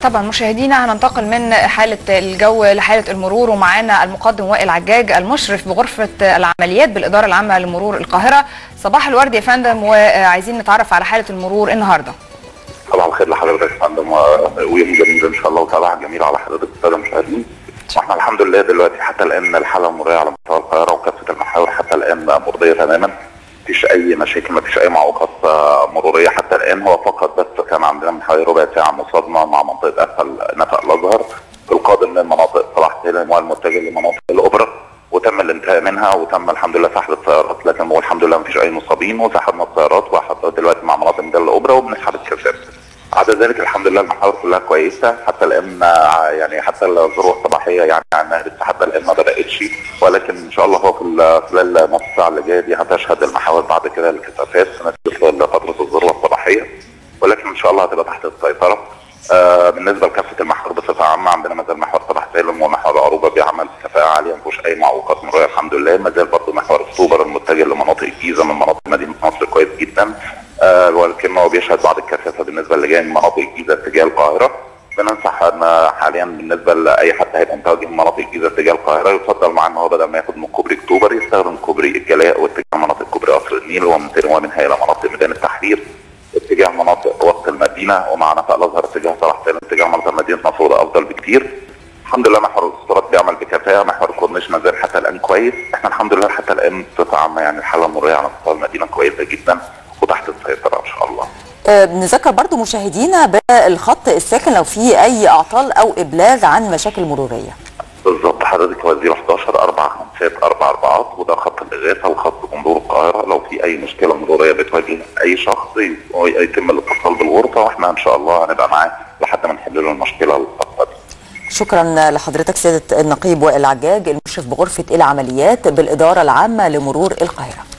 طبعا مشاهدينا هننتقل من حالة الجو لحالة المرور ومعانا المقدم وائل عجاج المشرف بغرفة العمليات بالإدارة العامة لمرور القاهرة صباح الورد يا فندم وعايزين نتعرف على حالة المرور النهارده صباح الخير لحضرتك يا فندم ويوم جميل ان شاء الله وصباح جميل على حضرتك الساده المشاهدين واحنا الحمد لله دلوقتي حتى الان الحاله المروريه على مستوى القاهره وكافه المحاور حتى الان مرضيه تماما مفيش اي مشاكل مفيش اي معوقات مروريه حتى الان هو فقط بس كان عندنا من حوالي ربع ساعه مصادمه مع منطقه اسفل نفق الازهر القادم من مناطق صلاح سالم والمتجه لمناطق الاوبرا وتم الانتهاء منها وتم الحمد لله سحب السيارات لكن هو الحمد لله مفيش اي مصابين وسحبنا السيارات وحتى دلوقتي مع مناطق ميدان الاوبرا وبنسحب الكاسات عدا ذلك الحمد لله المحاور كلها كويسه حتى الان يعني حتى الذروه الصباحيه يعني عنها لسه حتى الان ما بداتش ولكن ان شاء الله هو في خلال نص ساعه اللي جايه دي هتشهد المحاور بعد كده الكثافات نتيجه لفتره الذروه الصباحيه ولكن ان شاء الله هتبقى تحت السيطره آه بالنسبه لكافه المحاور بصفه عامه عندنا ما زال محور صباح سالم ومحور عروبه بيعمل بكفاءه عاليه ما فيهوش اي معوقات مروريه الحمد لله ما زال برضه محور اكتوبر المتجه لمناطق الجيزه من مناطق مدينه نصر كويس جدا آه ولكن هو بيشهد بعض الكثافه بالنسبه اللي جاي من مناطق الجيزه اتجاه القاهره بننصح ان حاليا بالنسبه لاي حد هيبقى متوجه من مناطق الجيزه اتجاه القاهره يفضل معاه ان هو بدل ما ياخد من كوبري اكتوبر يستخدم كوبري الجلاء واتجاه مناطق كوبري قصر النيل ومن ومنها الى مناطق ميدان التحرير اتجاه مناطق وسط المدينه ومع نفق الازهر اتجاه صلاح سالم اتجاه مناطق مدينه نصر وده افضل بكتير الحمد لله محور الاسطورات بيعمل بكفاءه محور الكورنيش ما زال حتى الان كويس احنا الحمد لله حتى الان بصفه عامه يعني الحاله المروريه على مستوى المدينه كويسه جدا وتحت السيطره ان شاء الله أه نذكر برضو مشاهدينا بالخط الساكن لو في اي اعطال او ابلاغ عن مشاكل مروريه بالظبط حضرتك هو 011 4 5 4 4 وده خط الاغاثه وخط جمهور القاهره لو في اي مشكله مروريه بتواجه اي شخص يتم الاتصال بالغرفه واحنا ان شاء الله هنبقى معاه لحد ما نحل له المشكله الخاصه دي. شكرا لحضرتك سياده النقيب وائل عجاج المشرف بغرفه العمليات بالاداره العامه لمرور القاهره.